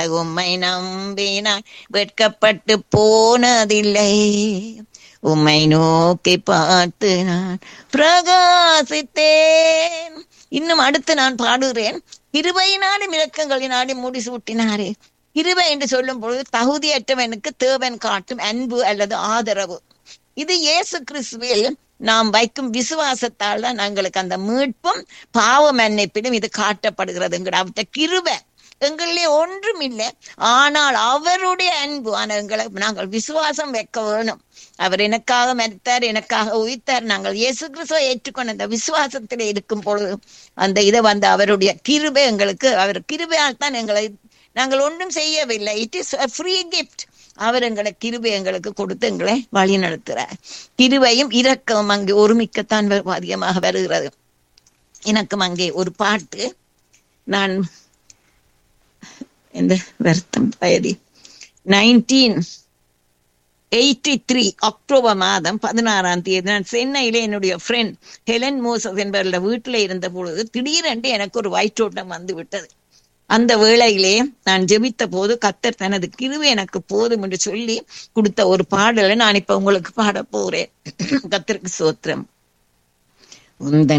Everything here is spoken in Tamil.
உம்மை நம்பினான் வெட்கப்பட்டு போனதில்லை உம்மை நோக்கி பார்த்து நான் பிரகாசித்தேன் இன்னும் அடுத்து நான் பாடுகிறேன் கிருபையினாலும் இரக்கங்களினாலும் முடிசூட்டினாரே கிருபை என்று சொல்லும் பொழுது தகுதியற்றவனுக்கு தேவன் காட்டும் அன்பு அல்லது ஆதரவு இது இயேசு கிறிஸ்துவில் நாம் வைக்கும் விசுவாசத்தால் தான் எங்களுக்கு அந்த மீட்பும் பாவ மன்னிப்பிலும் இது காட்டப்படுகிறதுங்கிற அவற்றை கிருபை எங்களிலே ஒன்றும் இல்லை ஆனால் அவருடைய அன்பு ஆனால் எங்களை நாங்கள் விசுவாசம் வைக்க வேணும் அவர் எனக்காக மரித்தார் எனக்காக உயிர்த்தார் நாங்கள் இயேசு கிறிஸ்துவை ஏற்றுக்கொண்ட அந்த விசுவாசத்தில் இருக்கும் பொழுது அந்த இதை வந்து அவருடைய கிருபை எங்களுக்கு அவர் கிருபையால் தான் எங்களை நாங்கள் ஒன்றும் செய்யவில்லை இட் இஸ் ஃப்ரீ கிஃப்ட் அவர் எங்களை கிருபை எங்களுக்கு கொடுத்து எங்களை வழி நடத்துறார் கிருபையும் இரக்கம் அங்கே ஒருமிக்கத்தான் அதிகமாக வருகிறது எனக்கும் அங்கே ஒரு பாட்டு நான் இந்த வருத்தம் வயதி நைன்டீன் எயிட்டி த்ரீ அக்டோபர் மாதம் பதினாறாம் தேதி நான் சென்னையில என்னுடைய ஃப்ரெண்ட் ஹெலன் மோசஸ் என்பவர்கள வீட்டுல இருந்த பொழுது திடீரென்று எனக்கு ஒரு வயிற்றோட்டம் வந்து விட்டது அந்த வேளையிலே நான் ஜெபித்த போது கத்தர் தனது கிருவை எனக்கு போதும் என்று சொல்லி கொடுத்த ஒரு பாடலை நான் இப்ப உங்களுக்கு பாட போறேன் கத்தருக்கு சோத்திரம் உந்தன்